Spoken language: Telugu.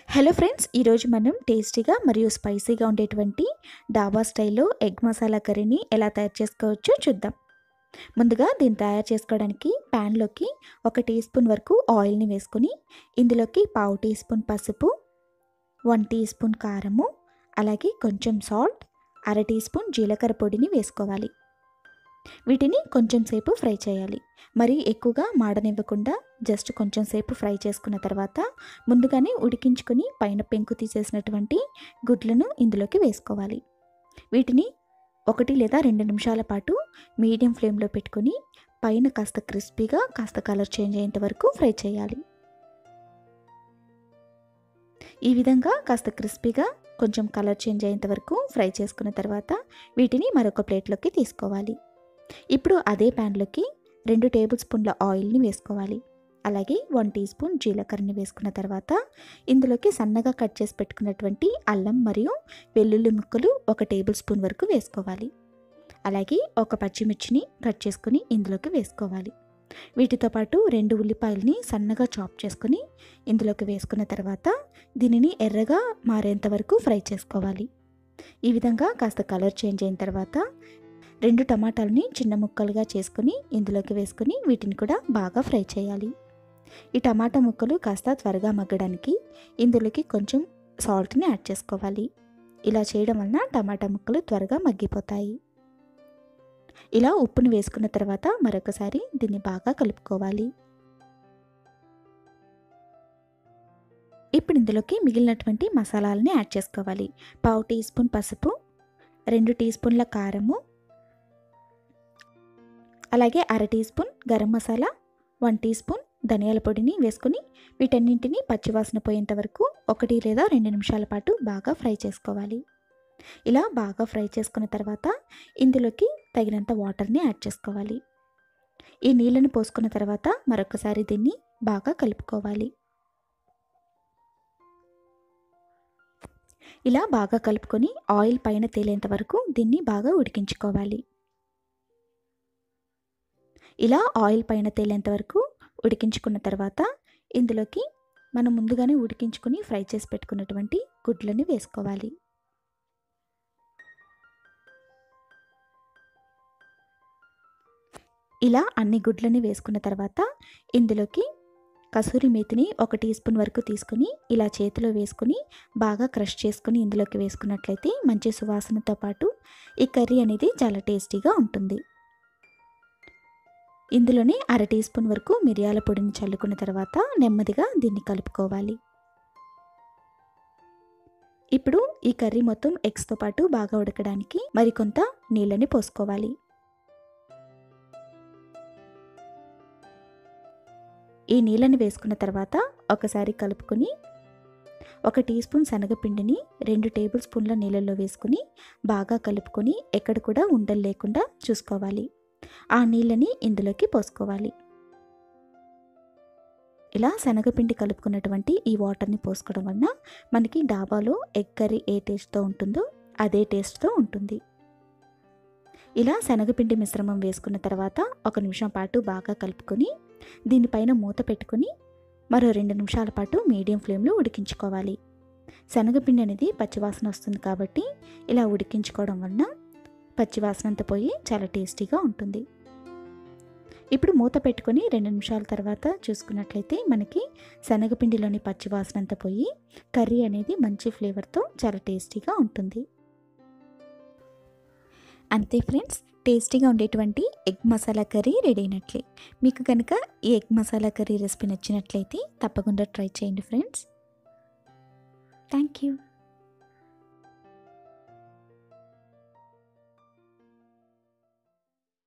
హలో ఫ్రెండ్స్ ఈరోజు మనం టేస్టీగా మరియు స్పైసీగా ఉండేటువంటి డాబా స్టైల్లో ఎగ్ మసాలా కర్రీని ఎలా తయారు చేసుకోవచ్చో చూద్దాం ముందుగా దీన్ని తయారు చేసుకోవడానికి ప్యాన్లోకి ఒక టీ స్పూన్ వరకు ఆయిల్ని వేసుకొని ఇందులోకి పావు టీ స్పూన్ పసుపు వన్ టీ స్పూన్ కారము అలాగే కొంచెం సాల్ట్ అర టీ స్పూన్ జీలకర్ర పొడిని వేసుకోవాలి వీటిని కొంచెం సేపు ఫ్రై చేయాలి మరి ఎక్కువగా మాడనివ్వకుండా జస్ట్ కొంచెం సేపు ఫ్రై చేసుకున్న తర్వాత ముందుగానే ఉడికించుకొని పైన పెంకు తీసేసినటువంటి గుడ్లను ఇందులోకి వేసుకోవాలి వీటిని ఒకటి లేదా రెండు నిమిషాల పాటు మీడియం ఫ్లేమ్లో పెట్టుకొని పైన కాస్త క్రిస్పీగా కాస్త కలర్ చేంజ్ అయ్యేంత వరకు ఫ్రై చేయాలి ఈ విధంగా కాస్త క్రిస్పీగా కొంచెం కలర్ చేంజ్ అయ్యేంత వరకు ఫ్రై చేసుకున్న తర్వాత వీటిని మరొక ప్లేట్లోకి తీసుకోవాలి ఇప్పుడు అదే ప్యాన్లోకి రెండు టేబుల్ స్పూన్ల ఆయిల్ని వేసుకోవాలి అలాగే వన్ టీ స్పూన్ జీలకర్రని వేసుకున్న తర్వాత ఇందులోకి సన్నగా కట్ చేసి పెట్టుకున్నటువంటి అల్లం మరియు వెల్లుల్లి ముక్కలు ఒక టేబుల్ స్పూన్ వరకు వేసుకోవాలి అలాగే ఒక పచ్చిమిర్చిని కట్ చేసుకుని ఇందులోకి వేసుకోవాలి వీటితో పాటు రెండు ఉల్లిపాయలని సన్నగా చాప్ చేసుకుని ఇందులోకి వేసుకున్న తర్వాత దీనిని ఎర్రగా మారేంత వరకు ఫ్రై చేసుకోవాలి ఈ విధంగా కాస్త కలర్ చేంజ్ అయిన తర్వాత రెండు టమాటాలని చిన్న ముక్కలుగా చేసుకుని ఇందులోకి వేసుకుని వీటిని కూడా బాగా ఫ్రై చేయాలి ఈ టమాటా ముక్కలు కాస్త త్వరగా మగ్గడానికి ఇందులోకి కొంచెం సాల్ట్ని యాడ్ చేసుకోవాలి ఇలా చేయడం వలన టమాటా ముక్కలు త్వరగా మగ్గిపోతాయి ఇలా ఉప్పుని వేసుకున్న తర్వాత మరొకసారి దీన్ని బాగా కలుపుకోవాలి ఇప్పుడు ఇందులోకి మిగిలినటువంటి మసాలాలని యాడ్ చేసుకోవాలి పావు టీ స్పూన్ పసుపు రెండు టీ స్పూన్ల కారము అలాగే అర teaspoon garam masala one teaspoon ధనియాల పొడిని వేసుకుని వీటన్నింటిని పచ్చివాసన పోయేంత వరకు ఒకటి లేదా రెండు నిమిషాల పాటు బాగా ఫ్రై చేసుకోవాలి ఇలా బాగా ఫ్రై చేసుకున్న తర్వాత ఇందులోకి తగినంత వాటర్ని యాడ్ చేసుకోవాలి ఈ నీళ్ళని పోసుకున్న తర్వాత మరొకసారి దీన్ని బాగా కలుపుకోవాలి ఇలా బాగా కలుపుకొని ఆయిల్ పైన తేలేంత వరకు దీన్ని బాగా ఉడికించుకోవాలి ఇలా ఆయిల్ పైన తేలేంత వరకు ఉడికించుకున్న తర్వాత ఇందులోకి మనం ముందుగానే ఉడికించుకుని ఫ్రై చేసి పెట్టుకున్నటువంటి గుడ్లని వేసుకోవాలి ఇలా అన్ని గుడ్లని వేసుకున్న తర్వాత ఇందులోకి కసూరి మేతిని ఒక టీ స్పూన్ వరకు తీసుకుని ఇలా చేతిలో వేసుకుని బాగా క్రష్ చేసుకుని ఇందులోకి వేసుకున్నట్లయితే మంచి సువాసనతో పాటు ఈ కర్రీ అనేది చాలా టేస్టీగా ఉంటుంది ఇందులోనే అర టీ స్పూన్ వరకు మిరియాల పొడిని చల్లుకున్న తర్వాత నెమ్మదిగా దీన్ని కలుపుకోవాలి ఇప్పుడు ఈ కర్రీ మొత్తం ఎగ్స్తో పాటు బాగా ఉడకడానికి మరికొంత నీళ్ళని పోసుకోవాలి ఈ నీళ్ళని వేసుకున్న తర్వాత ఒకసారి కలుపుకొని ఒక టీ స్పూన్ శనగపిండిని రెండు టేబుల్ స్పూన్ల నీళ్ళల్లో వేసుకుని బాగా కలుపుకొని ఎక్కడ కూడా ఉండలు లేకుండా చూసుకోవాలి ఆ నీళ్ళని ఇందులోకి పోసుకోవాలి ఇలా శనగపిండి కలుపుకున్నటువంటి ఈ వాటర్ని పోసుకోవడం వలన మనకి డాబాలో ఎగ్ కర్రీ ఏ టేస్ట్తో ఉంటుందో అదే టేస్ట్తో ఉంటుంది ఇలా శనగపిండి మిశ్రమం వేసుకున్న తర్వాత ఒక నిమిషం పాటు బాగా కలుపుకొని దీనిపైన మూత పెట్టుకొని మరో రెండు నిమిషాల పాటు మీడియం ఫ్లేమ్లో ఉడికించుకోవాలి శనగపిండి అనేది పచ్చివాసన వస్తుంది కాబట్టి ఇలా ఉడికించుకోవడం వలన పచ్చివాసన అంతా పోయి చాలా టేస్టీగా ఉంటుంది ఇప్పుడు మూత పెట్టుకొని రెండు నిమిషాల తర్వాత చూసుకున్నట్లయితే మనకి శనగపిండిలోని పచ్చివాసన అంతా పోయి కర్రీ అనేది మంచి ఫ్లేవర్తో చాలా టేస్టీగా ఉంటుంది అంతే ఫ్రెండ్స్ టేస్టీగా ఉండేటువంటి ఎగ్ మసాలా కర్రీ రెడీ అయినట్లే మీకు కనుక ఈ ఎగ్ మసాలా కర్రీ రెసిపీ నచ్చినట్లయితే తప్పకుండా ట్రై చేయండి ఫ్రెండ్స్ థ్యాంక్ యూ